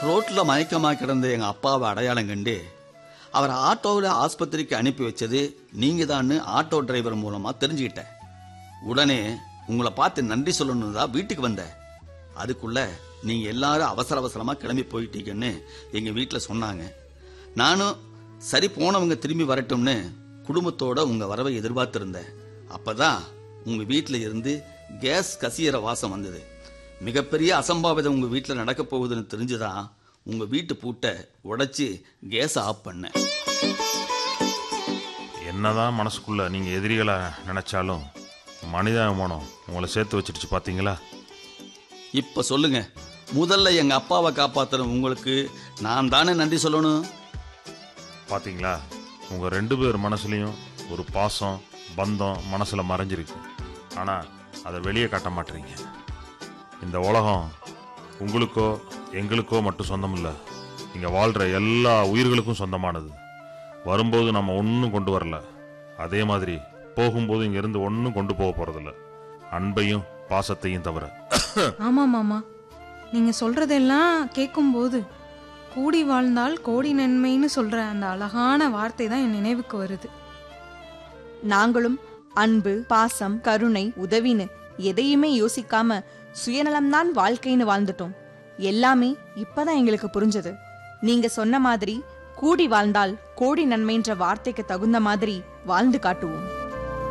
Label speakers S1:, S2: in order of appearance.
S1: ரோட்ல மயக்கமா கிடந்த எங்க அப்பாவை அடையாளம் கண்டு அவரை ஆட்டோவில் ஆஸ்பத்திரிக்கு அனுப்பி வச்சது நீங்க தான்னு ஆட்டோ டிரைவர் மூலமா தெரிஞ்சுக்கிட்டேன் உடனே உங்களை பார்த்து நன்றி சொல்லணும் தான் வீட்டுக்கு வந்தேன் அதுக்குள்ள நீங்க எல்லாரும் அவசர அவசரமா கிளம்பி போயிட்டீங்கன்னு எங்க வீட்டுல சொன்னாங்க நானும் சரி போனவங்க திரும்பி வரட்டும்னு குடும்பத்தோட உங்க வரவை எதிர்பார்த்திருந்தேன் அப்பதான் உங்க வீட்டுல இருந்து கேஸ் கசியற வாசம் வந்தது மிகப்பெரிய அசம்பாவிதம் உங்க வீட்டுல நடக்க போகுதுன்னு தெரிஞ்சுதான் உங்க வீட்டு பூட்டை உடைச்சு கேஸ் ஆஃப் பண்ணேன்
S2: என்னதான் மனசுக்குள்ள நீங்க எதிரிகளை நினைச்சாலும் மனிதாபிமானம் உங்களை சேர்த்து வச்சிருச்சு பாத்தீங்களா
S1: இப்ப சொல்லுங்க முதல்ல எங்க அப்பாவை காப்பாத்துற உங்களுக்கு நான் தானே நன்றி சொல்லணும்
S2: பாத்தீங்களா உங்க ரெண்டு பேர் மனசுலயும் ஒரு பாசம் பந்தம் மனசுல மறைஞ்சிருக்கு ஆனா அதை வெளியே காட்ட மாட்டீங்க இந்த உலகம் உங்களுக்கோ எங்களுக்கோ மட்டும் சொந்தம் இல்ல இங்க வாழ்ற எல்லா உயிர்களுக்கும் சொந்தமானது வரும்போது நம்ம ஒன்றும் கொண்டு வரல அதே மாதிரி போகும்போது இங்க இருந்து ஒன்றும் கொண்டு போக போறதில்ல அன்பையும் பாசத்தையும் தவிர
S3: ஆமா மாமா நீங்க சொல்றதெல்லாம் கேட்கும்போது கூடி வாழ்ந்தால் கோடி நன்மைன்னு சொல்ற அந்த அழகான வார்த்தை தான் என் நினைவுக்கு வருது
S4: நாங்களும் அன்பு பாசம் கருணை உதவின்னு எதையுமே யோசிக்காம சுயநலம்தான் வாழ்க்கைன்னு வாழ்ந்துட்டோம் எல்லாமே இப்பதான் எங்களுக்கு புரிஞ்சது நீங்க சொன்ன மாதிரி கூடி வாழ்ந்தால் கோடி நன்மைன்ற வார்த்தைக்கு தகுந்த மாதிரி வாழ்ந்து காட்டுவோம்